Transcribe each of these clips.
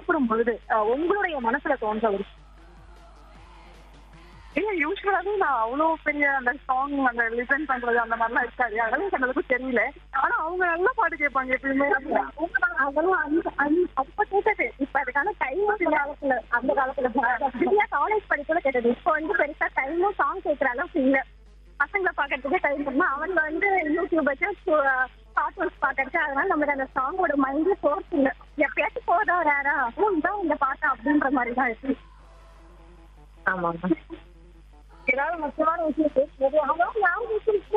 சாப்பிடும் பொழுது அஹ், உங்களுடைய மனசுல தோன்ற ஒரு இல்ல யூஸ்வலாவே நான் அவ்வளவு பெரிய அந்த சாங் அந்த லிசன் பண்றது அந்த மாதிரிலாம் இருக்காது அதெல்லாம் எனக்கு அந்த அளவுக்கு தெரியல ஆனா அவங்க நல்ல பாட்டு கேட்பாங்க எப்பயுமே அதெல்லாம் அந்த- அந்த- அப்ப கேட்டது இப்ப அதுக்கான டைம் காலத்துல அந்த காலத்துல சரியா காலேஜ் படிக்கல கேட்டது இப்ப வந்து பெருசா டைமும் சாங் கேட்கற அளவுக்கு இல்ல பசங்களை பாக்கிறதுக்கு டைம் இருந்தா அவங்க வந்து யூடியூப் வச்சு கார்ட்டூன்ஸ் பாக்கறது அதனால நமக்கு அந்த சாங்கோட மைண்ட் சோர்ஸ் இல்ல எப்பயாச்சும் போதா ரேரா இதான் இந்த பாட்டு அப்படின்ற மாதிரி தான் இருக்கு ஆமாங்க ஏதாவது முக்கியமான விஷயம் பேசுறது அவங்க யாரும்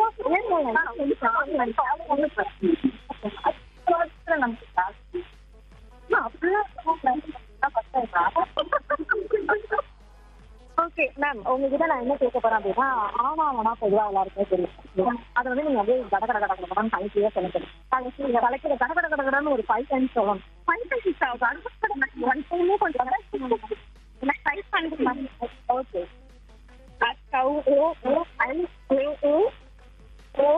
ஓகே மேம் உங்ககிட்ட நான் என்ன கேட்க போறேன் அப்படின்னா ஆமாவனா பொதுவா எல்லாருக்குமே தெரியும் அதை வந்து நீங்க அப்படியே கட கட கட கடன்னு கலைக்கியே சொல்லணும் கலைச்சி நீங்க கலைக்கிற கட கட கட கடன்னு ஒரு ஃபைவ் டைம்ஸ் சொல்லணும் ஃபைவ் டைம்ஸ் ஆகுது அடுத்த ஒன் டைமே கொஞ்சம் எனக்கு டைப் பண்ணிக்கலாம் ஓகே கவு ஓ ஓ ஐ ஏ ஏ ஓ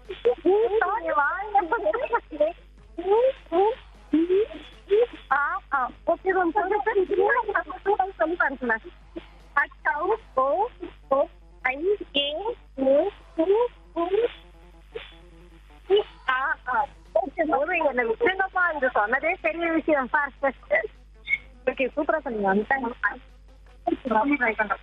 ஓகே மேம் சொல்லி பாருங்க மேம் கவு ஓ ஓ ஐ ஏ ஏ ஆ ஆ ஓகே ஒரு என்ன விட்டுங்கப்பா இது சொன்னதே பெரிய விஷயம் ஓகே சூப்பரா சொன்னீங்க அந்த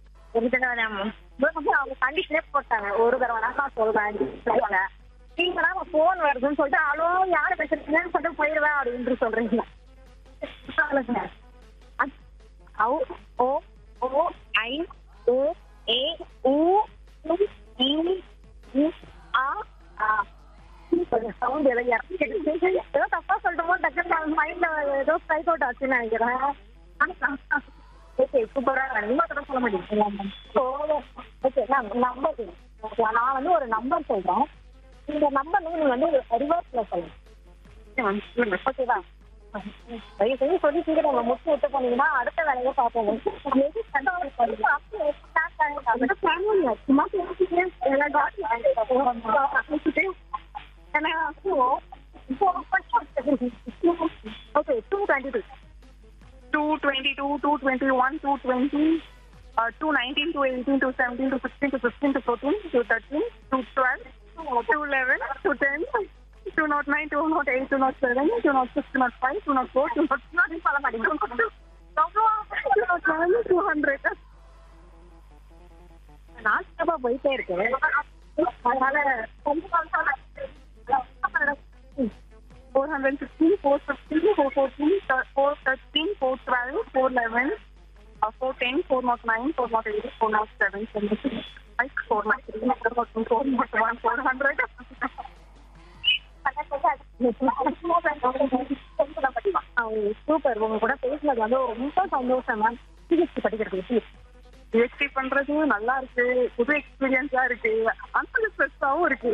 அவங்க கண்டிஷனே போட்டாங்க ஒரு தடவை நான் சொல்றேன் நீங்க தான் போன் வருதுன்னு சொல்லிட்டு அலோ யாரு பேசுறீங்கன்னு சொல்லிட்டு போயிடுவேன் அப்படின்னு சொல்றீங்க சொல்லுங்க ஔ, ஓ ஓ ஐ ஓ ஏ ஊ உ, இ, உ, ஆ ஆ சவுண்ட் ஏதோ இறங்கிடுச்சு ஏதோ தப்பா சொல்லிட்டோமோ டக்குன்னு மைண்ட்ல ஏதோ ஸ்ட்ரைக் அவுட் ஆச்சுன்னு நினைக்கிறேன் ஓகே சூப்பரா இன்னும் கூட சொல்ல மாட்டேங்குது ஓகே மேம் நம்பர் ஓகே நான் வந்து ஒரு நம்பர் சொல்றேன் இந்த நம்பர் நீங்க வந்து ரிவர்ஸ்ல சொல்லுங்க ஓகேவா தயவு செஞ்சு சொல்லி சீக்கிரம் உங்க முட்டு விட்டு போனீங்கன்னா அடுத்த வேலையை பார்ப்போம் எது கண்டாவது பண்ணுங்க. அப்படியே start ஆகுங்க. அதோட family சும்மா பேசிட்டு எல்லாம் பேசிட்டு ஏன்னா, இப்போ okay two twenty two two twenty two two twenty one two twenty two nineteen two eighteen two seventeen two sixteen two fifteen two fourteen two thirteen two twelve two eleven two ten two nought nine two nought eight two nought seven two nought six two nought five two nought four two nought nought சொல்ல மாட்டேங்குது two hundred நான் ஸ்டெப்பா போயிட்டே இருக்கு அதனால four hundred sixteen four fifteen four fourteen four thirteen four twelve four eleven four ten four nought nine four nought eight four nought seven five four nought three four nought two four nought one four hundred super உங்க கூட பேசுனது வந்து ரொம்ப சந்தோஷம் ma'am சிகிச்சை படிக்கிறது PhD பண்றது நல்லா இருக்கு புது எக்ஸ்பீரியன்ஸா இருக்கு அந்த ஸ்ட்ரெஸ்ஸாவும் இருக்கு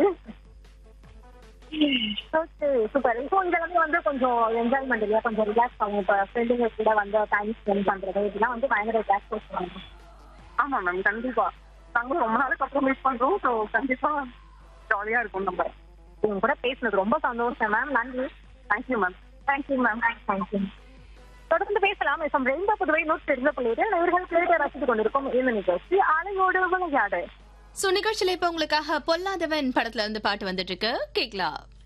ஓகே சூப்பர் இப்போ இதெல்லாமே வந்து கொஞ்சம் என்ஜாய்மெண்ட் இல்லையா கொஞ்சம் ரிலாக்ஸ் ஆகும் இப்போ ஃப்ரெண்டுங்க கூட வந்து டைம் ஸ்பெண்ட் பண்றது இதெல்லாம் வந்து பயங்கர ரிலாக்ஸ் பண்ணுவோம் ஆமா மேம் கண்டிப்பா நாங்களும் ரொம்ப நாளுக்கு அப்புறம் மீட் பண்றோம் ஸோ கண்டிப்பா ஜாலியா இருக்கும் நம்ம உங்க கூட பேசுனது ரொம்ப சந்தோஷம் மேம் நன்றி thank you ma'am thank you ma'am thank you தொடர்ந்து பேசலாம் எஃப்எம் ரெயின்போ புதுவை நூற்றி தெரிந்த பிள்ளைகள் இவர்கள் கேட்டு ரசித்துக் கொண்டிருக்கும் இந்த நிகழ்ச்சி அலையோடு விளையாடு சோ நிகழ்ச்சியில இப்ப உங்களுக்காக பொல்லாதவன் படத்துல இருந்து பாட்டு வந்துட்டு இருக்கு கேக்கலாம்